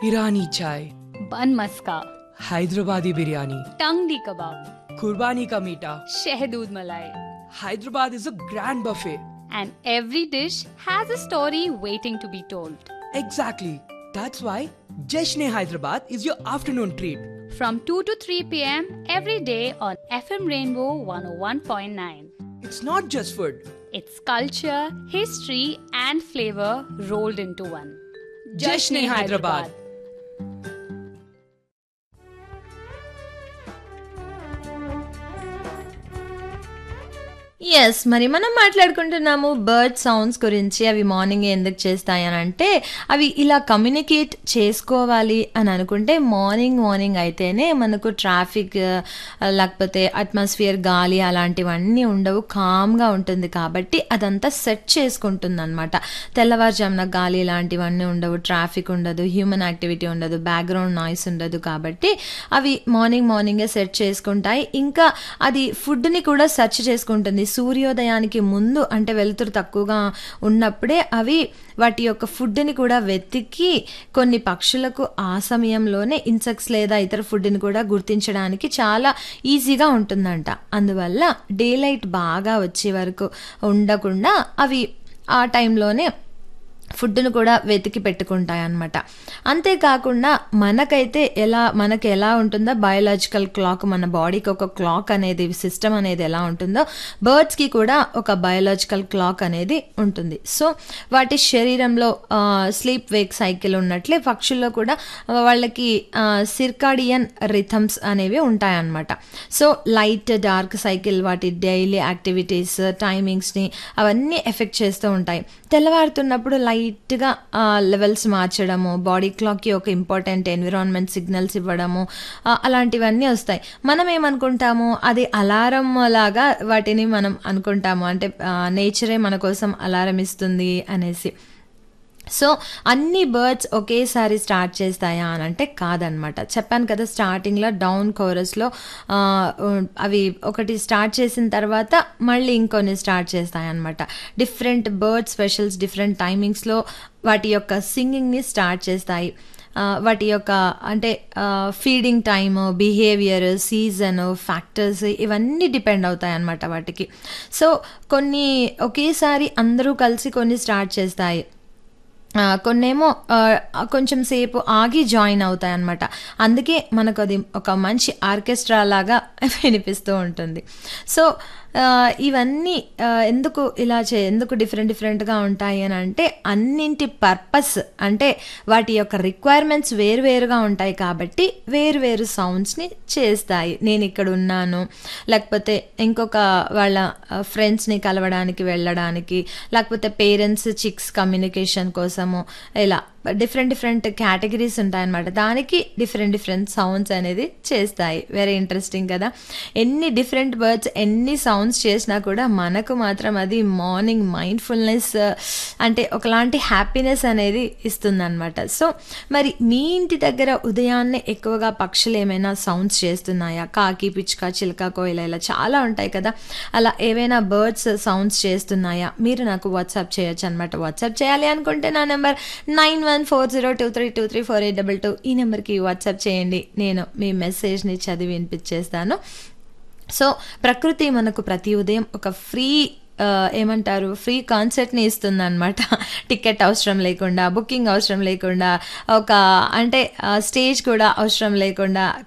ईरानी चाय बन मस्का हैदराबादी बिरयानी टंगडी कबाब कुर्बानी का मीठा शहदूद मलाई Hyderabad is a grand buffet. and every dish has a story waiting to be told. Exactly. That's why Jashne Hyderabad is your afternoon treat. From 2 to 3 pm every day on FM Rainbow 101.9. It's not just food. It's culture, history, and flavor rolled into one. Jashne Hyderabad. Yes మరి మనం మాట్లాడుకుంటున్నాము bird sounds గురించి అవి morning ఎందుకు చేస్తాయి అని అంటే అవి ఇలా కమ్యూనికేట్ చేసుకోవాలి అని అనుకుంటే మార్నింగ్ మార్నింగ్ అయితేనే మనకు ట్రాఫిక్ లేకపోతే అట్మాస్ఫియర్ గాలి అలాంటివన్నీ ఉండవు కామ్గా ఉంటుంది కాబట్టి అదంతా సెట్ చేసుకుంటుంది అనమాట తెల్లవారుజామున గాలి ఇలాంటివన్నీ ఉండవు ట్రాఫిక్ ఉండదు హ్యూమన్ యాక్టివిటీ ఉండదు బ్యాక్గ్రౌండ్ నాయిస్ ఉండదు కాబట్టి అవి మార్నింగ్ మార్నింగే సెట్ చేసుకుంటాయి ఇంకా అది ఫుడ్ని కూడా సెర్చ్ చేసుకుంటుంది సూర్యోదయానికి ముందు అంటే వెలుతురు తక్కువగా ఉన్నప్పుడే అవి వాటి యొక్క ఫుడ్ని కూడా వెతికి కొన్ని పక్షులకు ఆ సమయంలోనే ఇన్సెక్ట్స్ లేదా ఇతర ఫుడ్ని కూడా గుర్తించడానికి చాలా ఈజీగా ఉంటుందంట అందువల్ల డే లైట్ బాగా వచ్చే వరకు ఉండకుండా అవి ఆ టైంలోనే ఫుడ్ను కూడా వెతికి పెట్టుకుంటాయి అన్నమాట అంతేకాకుండా మనకైతే ఎలా మనకి ఎలా ఉంటుందో బయోలాజికల్ క్లాక్ మన బాడీకి ఒక క్లాక్ అనేది సిస్టమ్ అనేది ఎలా ఉంటుందో బర్డ్స్కి కూడా ఒక బయోలాజికల్ క్లాక్ అనేది ఉంటుంది సో వాటి శరీరంలో స్లీప్ వేక్ సైకిల్ ఉన్నట్లే పక్షుల్లో కూడా వాళ్ళకి సిర్కాడియన్ రిథమ్స్ అనేవి ఉంటాయన్నమాట సో లైట్ డార్క్ సైకిల్ వాటి డైలీ యాక్టివిటీస్ టైమింగ్స్ని అవన్నీ ఎఫెక్ట్ చేస్తూ ఉంటాయి తెల్లవారుతున్నప్పుడు లైట్గా లెవెల్స్ మార్చడము బాడీ క్లాక్కి ఒక ఇంపార్టెంట్ ఎన్విరాన్మెంట్ సిగ్నల్స్ ఇవ్వడము ఆ, అలాంటివన్నీ వస్తాయి మనం ఏమనుకుంటాము అది అలారం లాగా వాటిని మనం అనుకుంటాము అంటే నేచరే మన కోసం అలారం ఇస్తుంది అనేసి సో అన్ని బర్డ్స్ ఒకేసారి స్టార్ట్ చేస్తాయా అని అంటే కాదనమాట చెప్పాను కదా స్టార్టింగ్లో డౌన్ కోరస్లో అవి ఒకటి స్టార్ట్ చేసిన తర్వాత మళ్ళీ ఇంకొన్ని స్టార్ట్ చేస్తాయన్నమాట డిఫరెంట్ బర్డ్ స్పెషల్స్ డిఫరెంట్ టైమింగ్స్లో వాటి యొక్క సింగింగ్ని స్టార్ట్ చేస్తాయి ఆ, వాటి యొక్క అంటే feeding time behaviour season factors ఇవన్నీ డిపెండ్ అవుతాయి అన్నమాట వాటికి సో కొన్ని ఒకేసారి అందరూ కలిసి కొన్ని స్టార్ట్ చేస్తాయి ఆ, కొన్నేమో ఆ, కొంచెం సేపు ఆగి జాయిన్ అవుతాయి అనమాట అందుకే మనకు అది ఒక మంచి ఆర్కెస్ట్రా లాగా వినిపిస్తూ ఉంటుంది సో ఆ, ఇవన్నీ ఆ, ఎందుకు ఇలా చే ఎందుకు డిఫరెంట్ డిఫరెంట్గా ఉంటాయి అని అంటే అన్నింటి పర్పస్ అంటే వాటి యొక్క రిక్వైర్మెంట్స్ వేరువేరుగా ఉంటాయి కాబట్టి వేరువేరు సౌండ్స్ని చేస్తాయి నేను ఇక్కడ ఉన్నాను లేకపోతే ఇంకొక వాళ్ళ ఫ్రెండ్స్ని కలవడానికి వెళ్ళడానికి లేకపోతే పేరెంట్స్ చిక్స్ కమ్యూనికేషన్ కోసము ఇలా డిఫరెంట్ డిఫరెంట్ కేటగిరీస్ ఉంటాయన్నమాట దానికి డిఫరెంట్ డిఫరెంట్ సౌండ్స్ అనేది చేస్తాయి వెరీ ఇంట్రెస్టింగ్ కదా ఎన్ని డిఫరెంట్ బర్డ్స్ ఎన్ని సౌండ్స్ చేసినా కూడా మనకు మాత్రం అది మార్నింగ్ మైండ్ఫుల్నెస్ అంటే ఒకలాంటి హ్యాపీనెస్ అనేది ఇస్తుందన్నమాట సో మరి మీ ఇంటి దగ్గర ఉదయాన్నే ఎక్కువగా పక్షులు ఏమైనా సౌండ్స్ చేస్తున్నాయా కాకి పిచ్చుక చిలక కోయిల ఇలా చాలా ఉంటాయి కదా అలా ఏవైనా బర్డ్స్ సౌండ్స్ చేస్తున్నాయా మీరు నాకు వాట్సాప్ చేయొచ్చు అనమాట వాట్సాప్ చేయాలి అనుకుంటే నా number nine one four zero two three two three four eight double two ఈ నెంబర్కి వాట్సాప్ చేయండి నేను మీ మెసేజ్ని చదివి వినిపించేస్తాను సో ప్రకృతి మనకు ప్రతి ఉదయం ఒక ఫ్రీ ఆ, ఏమంటారు ఫ్రీ కాన్సర్ట్ని ఇస్తుంది అనమాట టికెట్ అవసరం లేకుండా బుకింగ్ అవసరం లేకుండా ఒక అంటే స్టేజ్ కూడా అవసరం లేకుండా